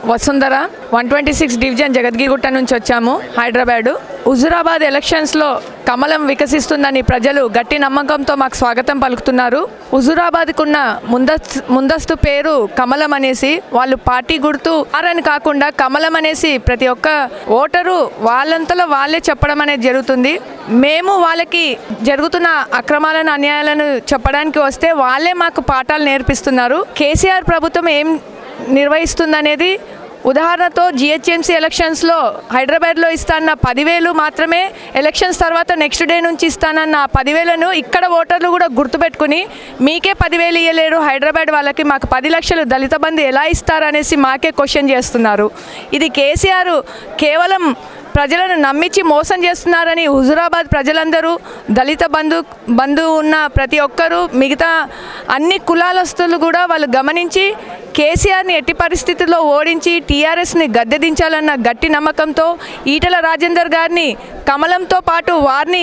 Vasundhara one twenty six division Jagadgirigutta నుంచి వచ్చాము హైదరాబాదు హుజురాబాద్ ఎలక్షన్స్లో కమలం వికసిస్తుందని ప్రజలు గట్టి నమ్మకంతో మాకు స్వాగతం పలుకుతున్నారు హుజురాబాద్కున్న ముందస్తు ముందస్తు పేరు కమలం అనేసి వాళ్ళు పార్టీ గుర్తు ఆరని కాకుండా కమలం అనేసి ప్రతి ఒక్క ఓటరు వాళ్ళంతలో వాళ్ళే చెప్పడం అనేది జరుగుతుంది మేము వాళ్ళకి జరుగుతున్న అక్రమాలను అన్యాయాలను చెప్పడానికి వస్తే వాళ్ళే మాకు పాఠాలు నేర్పిస్తున్నారు కేసీఆర్ ప్రభుత్వం ఏం నిర్వహిస్తుందనేది ఉదాహరణతో జిహెచ్ఎంసీ ఎలక్షన్స్లో హైదరాబాద్లో ఇస్తాన్న పదివేలు మాత్రమే ఎలక్షన్స్ తర్వాత నెక్స్ట్ డే నుంచి ఇస్తానన్న ఆ పదివేలను ఇక్కడ ఓటర్లు కూడా గుర్తుపెట్టుకుని మీకే పదివేలు ఇవ్వలేరు హైదరాబాద్ వాళ్ళకి మాకు పది లక్షలు దళిత బంధు ఎలా ఇస్తారనేసి మాకే క్వశ్చన్ చేస్తున్నారు ఇది కేసీఆర్ కేవలం ప్రజలను నమ్మించి మోసం చేస్తున్నారని హుజురాబాద్ ప్రజలందరూ దళిత బంధు బంధు ఉన్న ప్రతి ఒక్కరూ మిగతా అన్ని కులాలస్తులు కూడా వాళ్ళు గమనించి కేసీఆర్ని ఎట్టి పరిస్థితుల్లో ఓడించి టీఆర్ఎస్ని గద్దెదించాలన్న గట్టి నమ్మకంతో ఈటల రాజేందర్ గారిని కమలంతో పాటు వారిని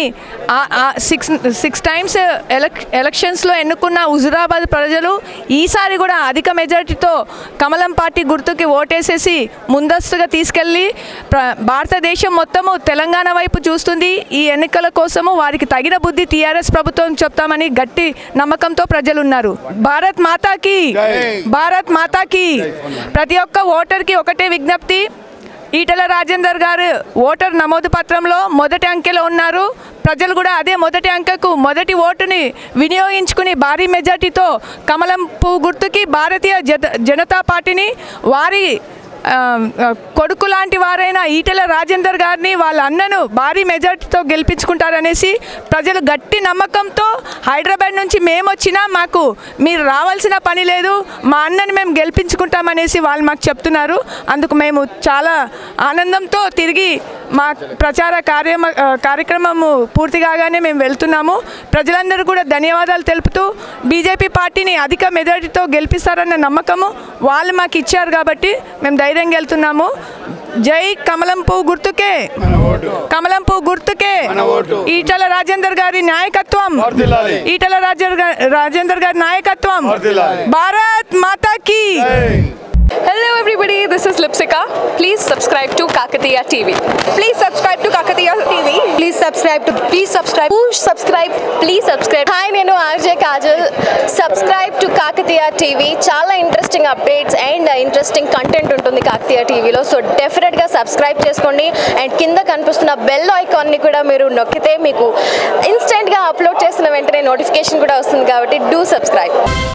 సిక్స్ సిక్స్ టైమ్స్ ఎలక్ ఎలక్షన్స్లో ఎన్నుకున్న హుజురాబాద్ ప్రజలు ఈసారి కూడా అధిక మెజారిటీతో కమలం పార్టీ గుర్తుకి ఓటేసేసి ముందస్తుగా తీసుకెళ్ళి ప్ర భారతదేశం మొత్తము తెలంగాణ వైపు చూస్తుంది ఈ ఎన్నికల కోసము వారికి తగిన బుద్ధి టీఆర్ఎస్ ప్రభుత్వం చెప్తామని గట్టి నమ్మకంతో ప్రజలు ఉన్నారు భారత్ మాతాకి భారత్ మాతాకి ప్రతి ఒక్క ఓటర్కి ఒకటే విజ్ఞప్తి ఈటల రాజేందర్ గారు ఓటర్ నమోదు పత్రంలో మొదటి అంకెలో ఉన్నారు ప్రజలు కూడా అదే మొదటి అంకెకు మొదటి ఓటుని వినియోగించుకుని భారీ మెజార్టీతో కమలం పువ్వు గుర్తుకి భారతీయ జత జనతా పార్టీని వారి ఆ, ఆ, కొడుకు లాంటి వారైన ఈటెల రాజేందర్ గారిని వాళ్ళ అన్నను భారీ మెజార్టీతో గెలిపించుకుంటారనేసి ప్రజలు గట్టి నమ్మకంతో హైదరాబాద్ నుంచి మేము వచ్చినా మాకు మీరు రావాల్సిన పని లేదు మా అన్నని మేము గెలిపించుకుంటామనేసి వాళ్ళు మాకు చెప్తున్నారు అందుకు మేము చాలా ఆనందంతో తిరిగి మా ప్రచార కార్యమ ఆ, కార్యక్రమము పూర్తి కాగానే మేము వెళ్తున్నాము ప్రజలందరూ కూడా ధన్యవాదాలు తెలుపుతూ బీజేపీ పార్టీని అధిక మెజారిటీతో గెలిపిస్తారన్న నమ్మకము వాళ్ళు మాకు ఇచ్చారు కాబట్టి మేము ధైర్యంగా వెళ్తున్నాము జై కమలం పువ్వు గుర్తుకే కమలం పువ్వు గుర్తుకే ఈటల రాజేందర్ గారి నాయకత్వం వర్ధిల్లాలి. ఈటల రాజేందర్ గా- రాజేందర్ గారి నాయకత్వం వర్ధిల్లాలి. భారత్ మాతాకి Hello everybody, this is Lipsika. Please subscribe to Kakatiya TV. Please subscribe to Kakatiya TV. Please subscribe to please subscribe Push subscribe, please subscribe. Hi నేను RJ Kajal subscribe to Kakatiya TV చాలా interesting updates and interesting content ఉంటుంది కాకతీయ టీవీలో so డెఫినెట్గా subscribe చేసుకోండి and కింద కనిపిస్తున్న bell ఐకాన్ని కూడా మీరు నొక్కితే మీకు ఇన్స్టెంట్గా అప్లోడ్ చేసిన వెంటనే నోటిఫికేషన్ కూడా వస్తుంది కాబట్టి డూ సబ్స్క్రైబ్